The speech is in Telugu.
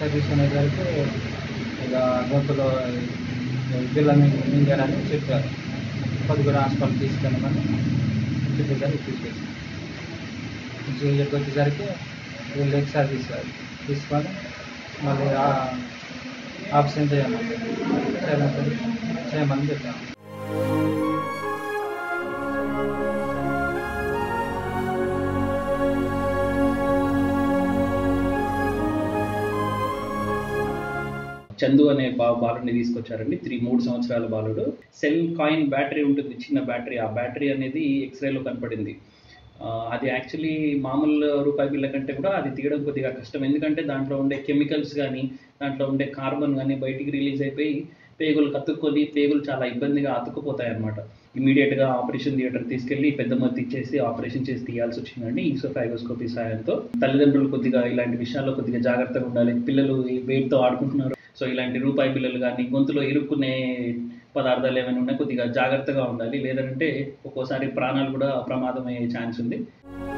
ఎక్స్రే తీసుకునేసరికి ఇక గొంతులో బిల్ల మింగారని చెప్పారు కొద్దిగా హాస్పిటల్ తీసుకెళ్ళమని చెప్పేసరికి తీసుకొచ్చి ఇక్కడికి వచ్చేసరికి వీళ్ళు ఎక్స్రే తీసారు తీసుకొని మళ్ళీ ఆప్షన్ చేయమని చేయమని చేయమని చెప్పాను చందు అనే బా బాలుడిని తీసుకొచ్చారండి త్రీ మూడు సంవత్సరాల బాలుడు సెల్ కాయిన్ బ్యాటరీ ఉంటుంది చిన్న బ్యాటరీ ఆ బ్యాటరీ అనేది ఎక్స్రేలో కనపడింది ఆ, అది యాక్చువల్లీ మామూలు రూపాయి బిళ్ళ కంటే కూడా అది తీయడం కొద్దిగా కష్టం ఎందుకంటే దాంట్లో ఉండే కెమికల్స్ కానీ దాంట్లో ఉండే కార్బన్ కానీ బయటికి రిలీజ్ అయిపోయి పేగులు కతుక్కొని పేగులు చాలా ఇబ్బందిగా అతుక్కుపోతాయి అనమాట ఇమీడియట్గా ఆపరేషన్ థియేటర్ తీసుకెళ్లి పెద్ద మొత్తం ఇచ్చేసి ఆపరేషన్ చేసి తీయాల్సి వచ్చిందండి ఈసోఫైగోస్కోపీ సాయంతో తల్లిదండ్రులు కొద్దిగా ఇలాంటి విషయాల్లో కొద్దిగా జాగ్రత్తగా ఉండాలి పిల్లలు ఈ వెయిట్తో ఆడుకుంటున్నారు సో ఇలాంటి రూపాయి బిళ్ళలు కానీ గొంతులో ఇరుక్కునే పదార్థాలు ఏమైనా ఉన్నాయి కొద్దిగా జాగ్రత్తగా ఉండాలి లేదంటే ఒక్కోసారి ప్రాణాలు కూడా ప్రమాదం అయ్యే ఛాన్స్ ఉంది